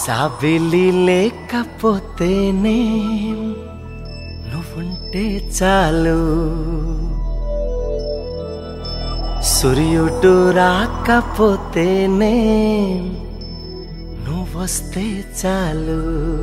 జాబిలి లేకపోతేనే నువ్వుంటే చాలు సూర్యుడు రాకపోతేనే నువ్వొస్తే చాలు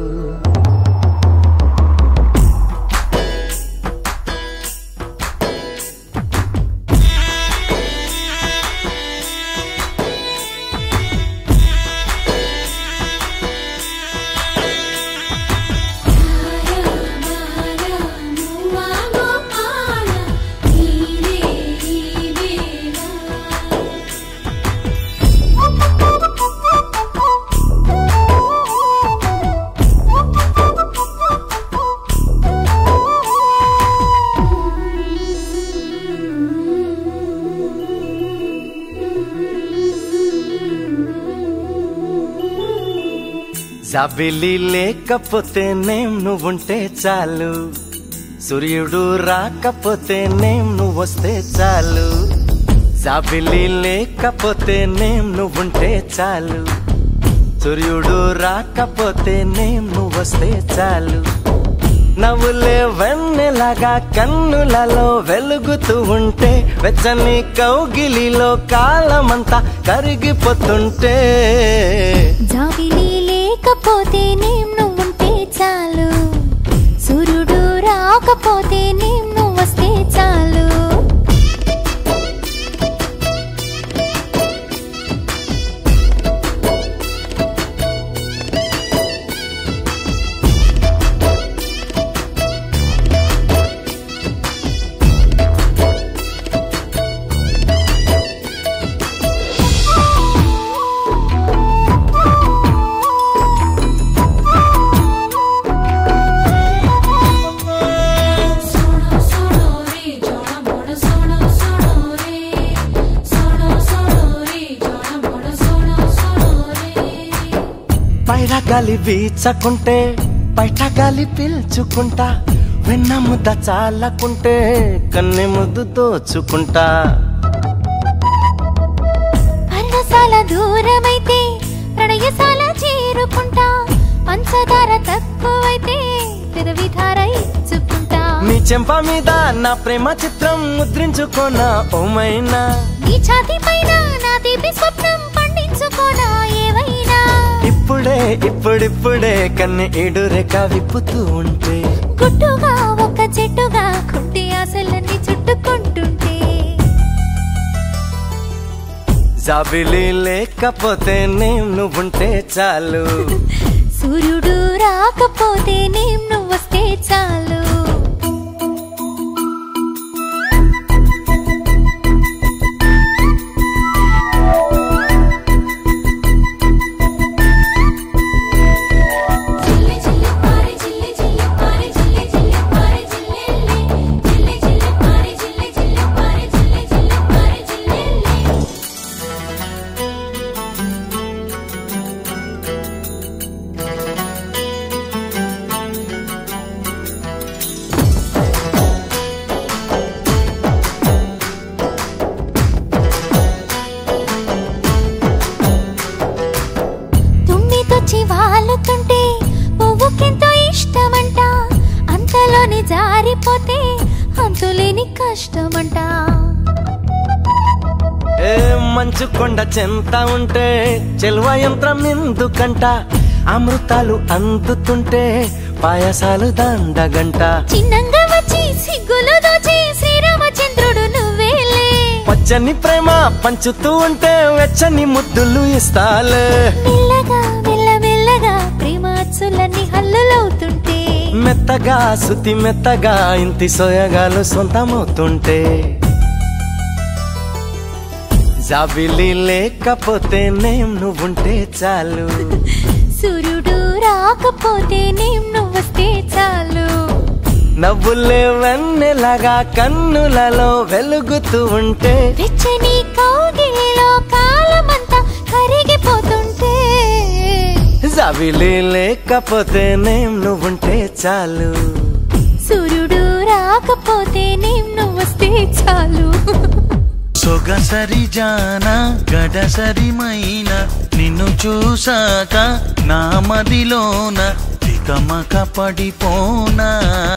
జాబిలి లేకపోతేనేం నువ్వుంటే చాలు సూర్యుడు రాకపోతేనేం నువ్వొస్తే చాలు జాబిలి లేకపోతేనేం నువ్వుంటే చాలు సూర్యుడు రాకపోతేనేం నువ్వొస్తే చాలు నవ్వులే వెన్నెలాగా కన్నులలో వెలుగుతూ ఉంటే వెచ్చని కౌగిలిలో కాలమంతా కరిగిపోతుంటే జాబిలి లేకపోతే నేం నువ్వుంటే చాలు సూర్యుడు రాకపోతే నేం నువ్వొస్తే చాలు सोनो सोनो रे जोड़ा मोड़ा सोनो सोनो रे सोनो सोनो रे जोड़ा मोड़ा सोनो सोनो रे పైన గాలి వీచకుంటే బయట గాలి పీల్చుకుంటా వెన్న ముద్ద చాలకుంటే కన్నె ముద్దు దోచుకుంటా పర్ణశాల దూరమైతే ప్రణయశాల చేరుకుంటా పంచదార తక్కువైతే పెదవిధార ఇచ్చుకుంటా నీ చెంప మీద నా ప్రేమ చిత్రం ముద్రించుకోనా ఓమైనా నీ ఛాతి పైన నా తీపి స్వప్నం పండించుకోనా ఏవైనా ఇప్పుడే ఇప్పుడిప్పుడే కన్నె ఏడు రేఖ విప్పుతూ ఉంటే గుట్టుగా ఒక చెట్టుగా కుంటి ఆశలన్నీ చుట్టుకుంటుంటే జాబిలి లేకపోతే నేను నువ్వుంటే చాలు సూర్యుడు రాకపోతే నేం నువ్వొస్తే చాలు చిల్లి చిల్లి పారి చిల్లి చిల్లి పారి చిల్లి చిల్లి పారి చిల్లి చిల్లి చిల్లి పారి చిల్లి చిల్లి పారి చిల్లి చిల్లి పారి చిల్లి తుమ్మితొచ్చి వాలుతుంటే పువ్వుకెంతో ఇష్టమంట అంతలోనే జారిపోతే అంతులేని కష్టమంట ఏ మంచు కొండ చెంత ఉంటే చెల్వ యంత్రం ఎందుకంట అమృతాలు అందుతుంటే పాయసాలు దండగంట చిన్నంగా వచ్చి సిగ్గులు దోచి శ్రీరామచంద్రుడు నువ్వేలే పచ్చని ప్రేమ పంచుతూ ఉంటే వెచ్చని ముద్దులు ఇస్తాలే మెల్లగా మెల్లమెల్లగా ప్రేమ అచ్చులన్నీ హల్లులవుతుంటే మెత్తగా సుతి మెత్తగా ఇంటి సోయగాలు సొంతమవుతుంటే జాబిలి లేకపోతే నేం నువ్వుంటే చాలు సూర్యుడు రాకపోతే నేం నువ్వొస్తే చాలు నవ్వులే వెన్నెలగా కన్నులలో వెలుగుతూ ఉంటే వెచ్చని కౌగిలిలో కాలమంతా కరిగిపోతుంటే జాబిలి లేకపోతే నేం నువ్వుంటే చాలు సూర్యుడు రాకపోతే నేం నువ్వొస్తే చాలు సొగసరి జాన గడసరి మైనా నీ నిన్ను చూసాక నా మదిలోన తికమక పడిపోనా